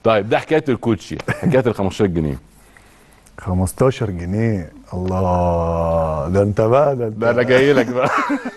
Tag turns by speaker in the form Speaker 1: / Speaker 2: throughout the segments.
Speaker 1: طيب ده حكايه الكوتشي حكايه ال 15 جنيه
Speaker 2: 15 جنيه الله ده انت بقى ده انت
Speaker 1: ده انا جاي لك بقى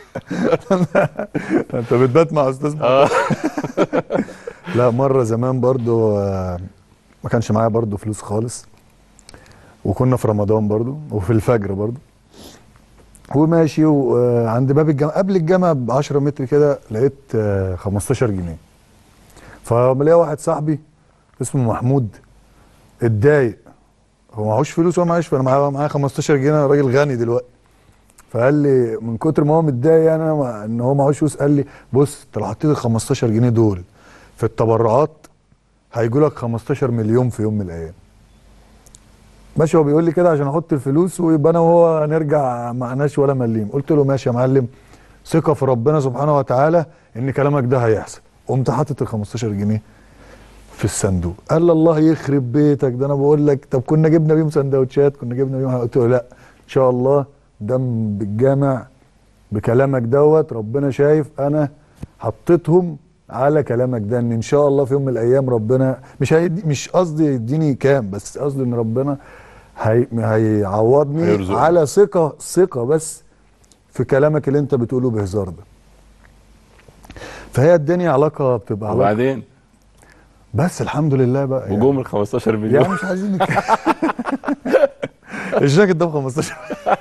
Speaker 2: انت بتبات مع استاذ
Speaker 1: اه
Speaker 2: لا مره زمان برضو آه، ما كانش معايا برضو فلوس خالص وكنا في رمضان برضو وفي الفجر برضو وماشي وعند باب الجامعه قبل الجامعه ب 10 متر كده لقيت آه، 15 جنيه فلاقي واحد صاحبي اسمه محمود اتضايق هو معهوش فلوس وما معيش انا معايا معايا 15 جنيه انا راجل غني دلوقتي فقال لي من كتر ما هو متضايق يعني أنا ما- ان هو معهوش فلوس قال لي بص انت لو حطيت ال 15 جنيه دول في التبرعات هيجوا لك 15 مليون في يوم من الايام ماشي هو بيقول لي كده عشان احط الفلوس ويبقى انا وهو هنرجع معناش ولا مليم قلت له ماشي يا معلم ثقه في ربنا سبحانه وتعالى ان كلامك ده هيحصل قمت حاطط ال 15 جنيه في الصندوق قال لي الله يخرب بيتك ده انا بقول لك طب كنا جبنا بيهم سندوتشات كنا جبنا بيهم قلت له لا ان شاء الله دم بالجامع بكلامك دوت ربنا شايف انا حطيتهم على كلامك ده ان ان شاء الله في يوم من الايام ربنا مش هيدي مش قصدي يديني كام بس قصدي ان ربنا هي هيعوضني
Speaker 1: هيرزقني.
Speaker 2: على ثقه ثقه بس في كلامك اللي انت بتقوله بهزار ده فهي الدنيا علاقه بتبقى علاقه
Speaker 1: وبعدين
Speaker 2: بس الحمد لله بقى يعني.
Speaker 1: وجوم ال 15
Speaker 2: يعني
Speaker 1: مليون
Speaker 2: مش عايزين نك- الجاكيت ده ب 15